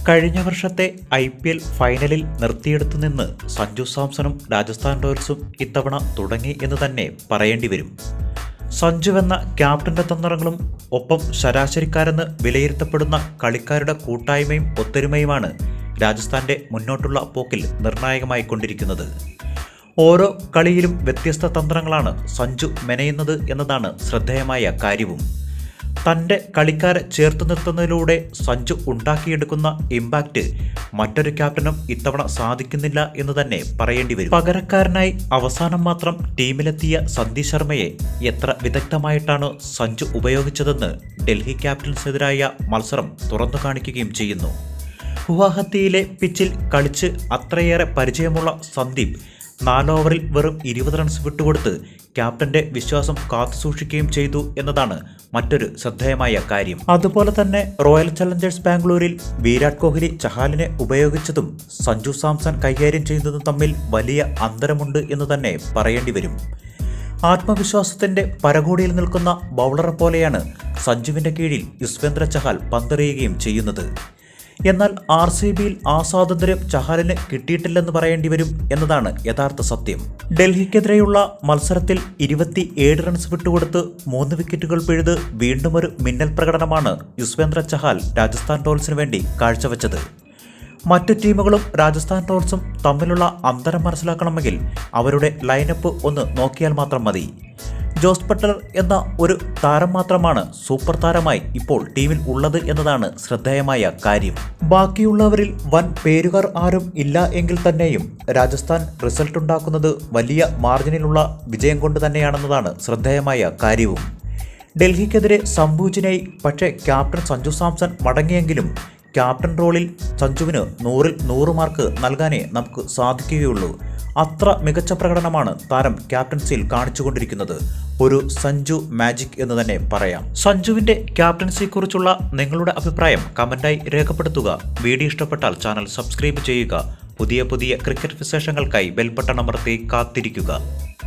കഴിഞ്ഞ വർഷത്തെ I P L ഫൈനലിൽ നിർത്തിയെടുത്തു നിന്ന് സഞ്ജു സാംസണും രാജസ്ഥാൻ റോയൽസും ഇത്തവണ തുടങ്ങി എന്ന് തന്നെ പറയേണ്ടി വരും സഞ്ജു എന്ന ക്യാപ്റ്റന്റെ തന്ത്രങ്ങളും ഒപ്പം ശരാശരിക്കാരെന്ന് വിലയിരുത്തപ്പെടുന്ന കളിക്കാരുടെ കൂട്ടായ്മയും ഒത്തൊരുമയുമാണ് രാജസ്ഥാന്റെ മുന്നോട്ടുള്ള പോക്കിൽ നിർണായകമായി കൊണ്ടിരിക്കുന്നത് ഓരോ കളിയിലും വ്യത്യസ്ത തന്ത്രങ്ങളാണ് സഞ്ജു മെനയുന്നത് എന്നതാണ് ശ്രദ്ധേയമായ കാര്യവും തൻ്റെ കളിക്കാരെ ചേർത്ത് നിർത്തുന്നതിലൂടെ സഞ്ജു ഉണ്ടാക്കിയെടുക്കുന്ന ഇമ്പാക്റ്റ് മറ്റൊരു ക്യാപ്റ്റനും ഇത്തവണ സാധിക്കുന്നില്ല എന്ന് തന്നെ പറയേണ്ടി വരും പകരക്കാരനായി അവസാനം മാത്രം ടീമിലെത്തിയ സന്ദീപ് ശർമ്മയെ എത്ര വിദഗ്ധമായിട്ടാണ് സഞ്ജു ഉപയോഗിച്ചതെന്ന് ഡൽഹി ക്യാപിറ്റൽസിനെതിരായ മത്സരം തുറന്നു കാണിക്കുകയും ചെയ്യുന്നു ഗുവാഹത്തിയിലെ പിച്ചിൽ കളിച്ച് അത്രയേറെ പരിചയമുള്ള സന്ദീപ് നാല് ഓവറിൽ വെറും ഇരുപത് റൺസ് വിട്ടുകൊടുത്ത് ക്യാപ്റ്റന്റെ വിശ്വാസം കാത്തുസൂക്ഷിക്കുകയും ചെയ്തു എന്നതാണ് മറ്റൊരു ശ്രദ്ധേയമായ കാര്യം അതുപോലെ തന്നെ റോയൽ ചലഞ്ചേഴ്സ് ബാംഗ്ലൂരിൽ വിരാട് കോഹ്ലി ചഹാലിനെ ഉപയോഗിച്ചതും സഞ്ജു സാംസൺ കൈകാര്യം ചെയ്യുന്നതും തമ്മിൽ വലിയ അന്തരമുണ്ട് എന്ന് തന്നെ പറയേണ്ടി വരും ആത്മവിശ്വാസത്തിന്റെ പരകോടിയിൽ നിൽക്കുന്ന ബൗളറെ പോലെയാണ് സഞ്ജുവിന്റെ കീഴിൽ യുസ്വേന്ദ്ര ചഹാൽ പന്തെറിയുകയും ചെയ്യുന്നത് എന്നാൽ ആർ സി ബിയിൽ ആ സ്വാതന്ത്ര്യം ചഹാലിന് കിട്ടിയിട്ടില്ലെന്ന് പറയേണ്ടി വരും എന്നതാണ് യഥാർത്ഥ സത്യം ഡൽഹിക്കെതിരെയുള്ള മത്സരത്തിൽ ഇരുപത്തി ഏഴ് റൺസ് വിട്ടുകൊടുത്ത് മൂന്ന് വിക്കറ്റുകൾ പിഴുത് വീണ്ടും ഒരു മിന്നൽ പ്രകടനമാണ് യുസ്വേന്ദ്ര ചഹാൽ രാജസ്ഥാൻ റോയൽസിന് വേണ്ടി കാഴ്ചവെച്ചത് മറ്റു ടീമുകളും രാജസ്ഥാൻ റോയൽസും തമ്മിലുള്ള അന്തരം മനസ്സിലാക്കണമെങ്കിൽ അവരുടെ ലൈനപ്പ് ഒന്ന് നോക്കിയാൽ മാത്രം മതി ജോസ് ബട്ട്ലർ എന്ന ഒരു താരം മാത്രമാണ് സൂപ്പർ താരമായി ഇപ്പോൾ ടീമിൽ ഉള്ളത് എന്നതാണ് ശ്രദ്ധേയമായ കാര്യം ബാക്കിയുള്ളവരിൽ വൻ പേരുകാർ ആരും ഇല്ല എങ്കിൽ തന്നെയും രാജസ്ഥാൻ റിസൾട്ട് ഉണ്ടാക്കുന്നത് വലിയ മാർജിനിലുള്ള വിജയം കൊണ്ട് തന്നെയാണെന്നതാണ് ശ്രദ്ധേയമായ കാര്യവും ഡൽഹിക്കെതിരെ സംഭൂജിനായി പക്ഷേ ക്യാപ്റ്റൻ സഞ്ജു സാംസൺ മടങ്ങിയെങ്കിലും ക്യാപ്റ്റൻ റോളിൽ സഞ്ജുവിന് നൂറിൽ നൂറ് മാർക്ക് നൽകാനേ നമുക്ക് സാധിക്കുകയുള്ളൂ അത്ര മികച്ച പ്രകടനമാണ് താരം ക്യാപ്റ്റൻസിയിൽ കാണിച്ചുകൊണ്ടിരിക്കുന്നത് ഒരു സഞ്ജു മാജിക് എന്ന് തന്നെ പറയാം സഞ്ജുവിന്റെ ക്യാപ്റ്റൻസിയെക്കുറിച്ചുള്ള നിങ്ങളുടെ അഭിപ്രായം കമന്റായി രേഖപ്പെടുത്തുക വീഡിയോ ഇഷ്ടപ്പെട്ടാൽ ചാനൽ സബ്സ്ക്രൈബ് ചെയ്യുക പുതിയ പുതിയ ക്രിക്കറ്റ് വിശേഷങ്ങൾക്കായി ബെൽബട്ടൺ അമർത്തി കാത്തിരിക്കുക